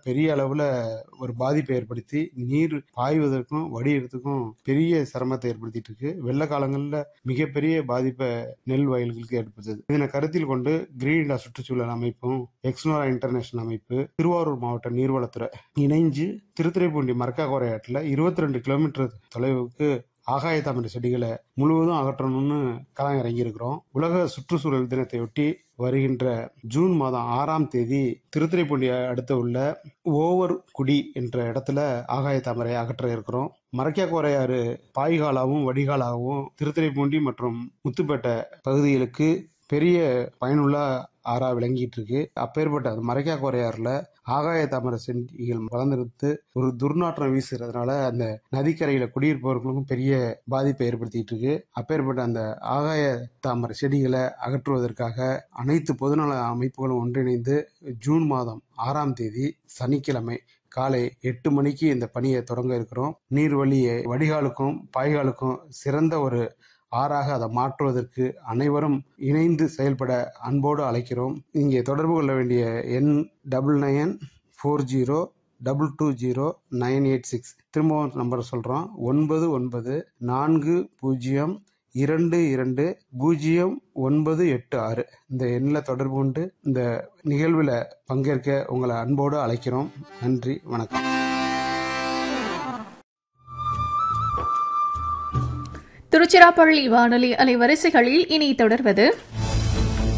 பெரிய அளவுல ஒரு பாதிப்பை ஏற்படுத்தி நீர் பாய்வதற்கும் வடிகிறதுக்கும் பெரிய சிரமத்தை ஏற்படுத்திட்டு இருக்கு வெள்ள காலங்கள்ல மிகப்பெரிய பாதிப்பை நெல் வயல்களுக்கு ஏற்படுத்துது இதனை கருத்தில் கொண்டு கிரீன் இண்டியா சுற்றுச்சூழல் அமைப்பும் எக்ஸ்னோரா இன்டர்நேஷனல் அமைப்பு திருவாரூர் மாவட்ட நீர்வளத்துறை இணைஞ்சு திருத்துறைப்பூண்டி மரக்கா கோரையாட்டில் இருபத்தி ரெண்டு கிலோமீட்டர் தொலைவுக்கு ஆகாய தாமரை செடிகளை முழுவதும் அகற்றணும்னு களம் இறங்கியிருக்கிறோம் உலக சுற்றுச்சூழல் தினத்தையொட்டி வருகின்ற ஜூன் மாதம் ஆறாம் தேதி திருத்துறைப்பூண்டி அடுத்த உள்ள ஓவர் குடி என்ற இடத்துல ஆகாய தாமரை அகற்ற இருக்கிறோம் மரக்கியா கோரையாறு பாய்காலாவும் வடிகாலாகவும் திருத்துறைப்பூண்டி மற்றும் முத்துப்பேட்டை பகுதிகளுக்கு பெரிய பயனுள்ள ஆறா விளங்கிட்டு இருக்கு அப்பேற்பட்ட அந்த மரைக்கா கோரையாறுல ஆகாய தாமரை செடிகள் வளர்ந்துருத்து ஒரு துர்நாற்றம் வீசுறதுனால அந்த நதிக்கரையில குடியிருப்பவர்களுக்கும் பெரிய பாதிப்பை ஏற்படுத்திட்டு இருக்கு அப்பேற்பட்ட அந்த ஆகாய தாமரை செடிகளை அகற்றுவதற்காக அனைத்து பொதுநல அமைப்புகளும் ஒன்றிணைந்து ஜூன் மாதம் ஆறாம் தேதி சனிக்கிழமை காலை எட்டு மணிக்கு இந்த பணியை தொடங்க இருக்கிறோம் நீர்வழியை வடிகாலுக்கும் பாய்காலுக்கும் சிறந்த ஒரு ஆறாக அதை மாற்றுவதற்கு அனைவரும் இணைந்து செயல்பட அன்போடு அழைக்கிறோம் இங்கே தொடர்பு கொள்ள வேண்டிய எண் double nine four zero double two zero nine eight six திரும்பவும் நம்பர் சொல்கிறோம் ஒன்பது ஒன்பது நான்கு பூஜ்ஜியம் இரண்டு இரண்டு பூஜ்ஜியம் ஒன்பது எட்டு ஆறு இந்த எண்ணில் தொடர்பு கொண்டு இந்த நிகழ்வில் பங்கேற்க உங்களை அன்போடு அழைக்கிறோம் நன்றி வணக்கம் திருச்சிராப்பள்ளி வானொலி அலைவரிசைகளில் இனி தொடர்வது